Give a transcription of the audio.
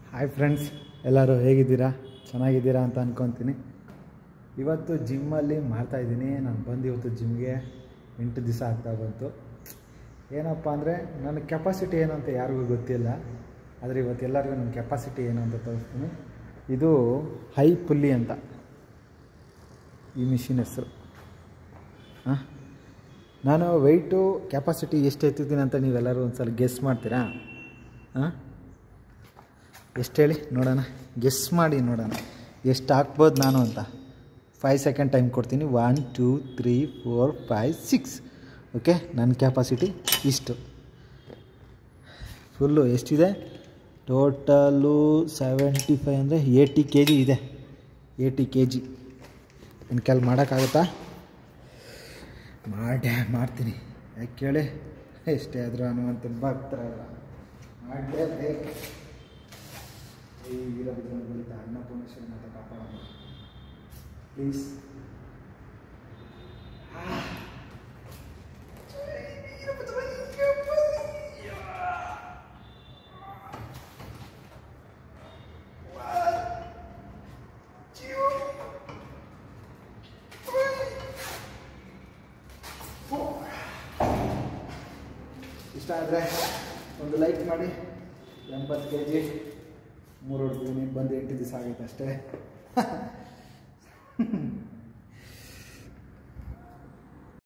hi friends ಎಲ್ಲರೂ ಹೇಗಿದ್ದೀರಾ ಚೆನ್ನಾಗಿದ್ದೀರಾ ಅಂತ ಅಂದ್ಕೊತೀನಿ ಇವತ್ತು ಜಿಮ್ಮಲ್ಲಿ ಮಾಡ್ತಾಯಿದ್ದೀನಿ ನಾನು ಬಂದು ಇವತ್ತು ಜಿಮ್ಗೆ ಎಂಟು ದಿವಸ ಆಗ್ತಾ ಬಂತು ಏನಪ್ಪ ಅಂದರೆ ನನ್ನ ಕೆಪಾಸಿಟಿ ಏನು ಅಂತ ಯಾರಿಗೂ ಗೊತ್ತಿಲ್ಲ ಆದರೆ ಇವತ್ತು ಎಲ್ಲರಿಗೂ ನನ್ನ ಕೆಪಾಸಿಟಿ ಏನು ಅಂತ ತೋರಿಸ್ತೀನಿ ಇದು ಹೈ ಪುಲ್ಲಿ ಅಂತ ಈ ಮಿಷಿನ್ ಹೆಸರು ಹಾಂ ನಾನು ವೆಯ್ಟು ಕೆಪಾಸಿಟಿ ಎಷ್ಟು ಎತ್ತಿದ್ದೀನಿ ಅಂತ ನೀವೆಲ್ಲರೂ ಒಂದು ಸಲ ಗೆಸ್ ಮಾಡ್ತೀರಾ ಹಾಂ ಎಷ್ಟು ಹೇಳಿ ನೋಡೋಣ ಗೆಸ್ ಮಾಡಿ ನೋಡೋಣ ಎಷ್ಟು ಹಾಕ್ಬೋದು ನಾನು ಅಂತ ಫೈವ್ ಸೆಕೆಂಡ್ ಟೈಮ್ ಕೊಡ್ತೀನಿ one two three four five six okay ನನ್ನ ಕೆಪಾಸಿಟಿ ಇಷ್ಟು ಫುಲ್ಲು ಎಷ್ಟಿದೆ ಟೋಟಲು ಸೆವೆಂಟಿ ಫೈವ್ ಅಂದರೆ ಏಯ್ಟಿ ಕೆ ಜಿ ಇದೆ ಏಯ್ಟಿ ಕೆ ಜಿ ನನ್ನ ಕೆಲ್ ಮಾಡೋಕ್ಕಾಗುತ್ತಾ ಮಾಡೇ ಮಾಡ್ತೀನಿ ಯಾಕೆ ಕೇಳಿ ಎಷ್ಟೇ ಆದರೂ ಹನುಮಂತನ ಭಕ್ತರಲ್ಲ ಮಾಡಲೇಬೇಕು ಈ ವೀರಭದ್ರನ ಬಲಿತ ಅನ್ನಪೂರ್ಣೇಶ್ವರಿ ಮಾತಾ ಕಾಪಾಡೋಣ ಪ್ಲೀಸ್ ಇಷ್ಟ ಆದರೆ ಒಂದು ಲೈಕ್ ಮಾಡಿ ಎಂಬತ್ತು ಕೆ ಜಿ ಮೂರು ಹೊಡ್ತೀನಿ ಬಂದು ಎಂಟು ದಿವಸ ಆಗೈತೆ ಅಷ್ಟೇ